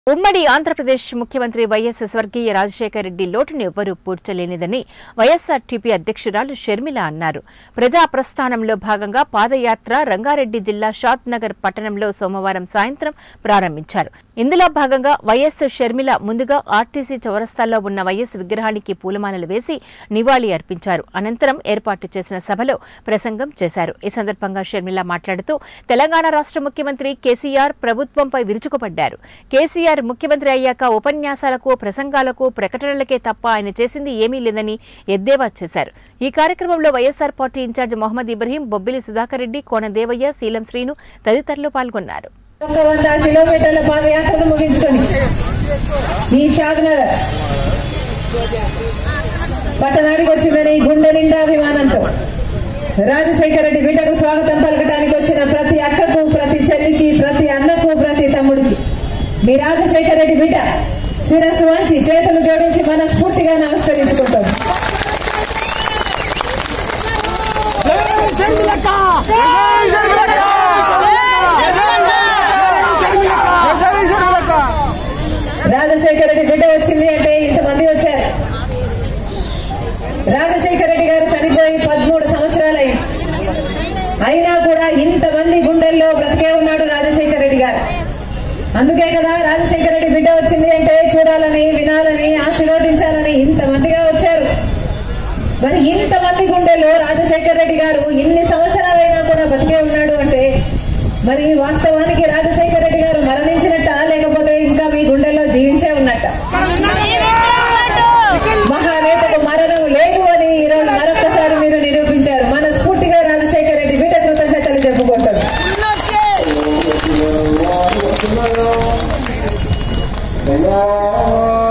ఉమ్మడి ఆంధ్రప్రదేశ్ ముఖ్యమంత్రి వైఎస్ స్వర్గీయ రాజశేఖర రెడ్డి లోటును ఎవ్వరూ పూడ్చలేనిదని వైఎస్ఆర్టీపీ అధ్యక్షురాలు షర్మిల అన్నారు ప్రజా ప్రస్థానంలో భాగంగా పాదయాత్ర రంగారెడ్డి జిల్లా షాద్ నగర్ పట్టణంలో సోమవారం సాయంత్రం ప్రారంభించారు ఇందులో భాగంగా వైఎస్ షర్మిల ముందుగా ఆర్టీసీ చౌరస్తాలో ఉన్న వైఎస్ విగ్రహానికి పూలమాలలు వేసి నివాళి అర్పించారు అనంతరం ఏర్పాటు చేసిన సభలో ప్రసంగం చేశారు ఈ సందర్భంగా షర్మిల మాట్లాడుతూ తెలంగాణ రాష్ట్ర ముఖ్యమంత్రి కేసీఆర్ ప్రభుత్వంపై విరుచుకుపడ్డారు కేసీఆర్ ముఖ్యమంత్రి అయ్యాక ఉపన్యాసాలకు ప్రసంగాలకు ప్రకటనలకే తప్ప ఆయన చేసింది ఏమీ లేదని ఎద్దేవా చేశారు ఈ కార్యక్రమంలో YSR party in-charge Mohammed Ibrahim Bobbili Sudhakar Reddy Kona Devaiah Seelam Srinu తదితరులు పాల్గొన్నారు ఒక వంద కిలోమీటర్ల పాదయాత్రను ముగించుకొని ఈ షాద్నగర్ పట్టణానికి వచ్చిందని గుండె నిండా అభిమానంతో రాజశేఖర రెడ్డి బిడ్డకు స్వాగతం పలకటానికి వచ్చిన ప్రతి అక్కకు ప్రతి చెల్లికి ప్రతి అన్నకు ప్రతి తమ్ముడికి మీ రాజశేఖర రెడ్డి బిడ్డ శిరస్సు వంచి చేతులు జోడించి మనస్ఫూర్తిగా నమస్కరించుకుంటాం రాజశేఖర రెడ్డి బిడ్డ వచ్చింది అంటే ఇంతమంది వచ్చారు రాజశేఖర రెడ్డి గారు చనిపోయి పదమూడు సంవత్సరాలయ్యి అయినా కూడా ఇంతమంది గుండెల్లో బ్రతికే ఉన్నాడు రాజశేఖర రెడ్డి గారు అందుకే కదా రాజశేఖర రెడ్డి బిడ్డ వచ్చింది అంటే చూడాలని వినాలని ఆశీర్వదించాలని ఇంతమందిగా వచ్చారు మరి ఇంతమంది గుండెల్లో రాజశేఖర రెడ్డి గారు ఇన్ని సంవత్సరాలైనా కూడా బతికే ఉన్నాడు అంటే మరి వాస్తవానికి రాజశేఖర రెడ్డి గారు మరణించినట్ట లేకపోతే ఇంకా మీ గుండెల్లో జీవించే ఉన్నట్ట మహానేతకు మరణం లేదు అని ఈరోజు మరొకసారి మీరు నిరూపించారు మన స్ఫూర్తిగా రాజశేఖర రెడ్డి బిడ్డ కృతజ్ఞతలు చెప్పుకుంటారు Hello.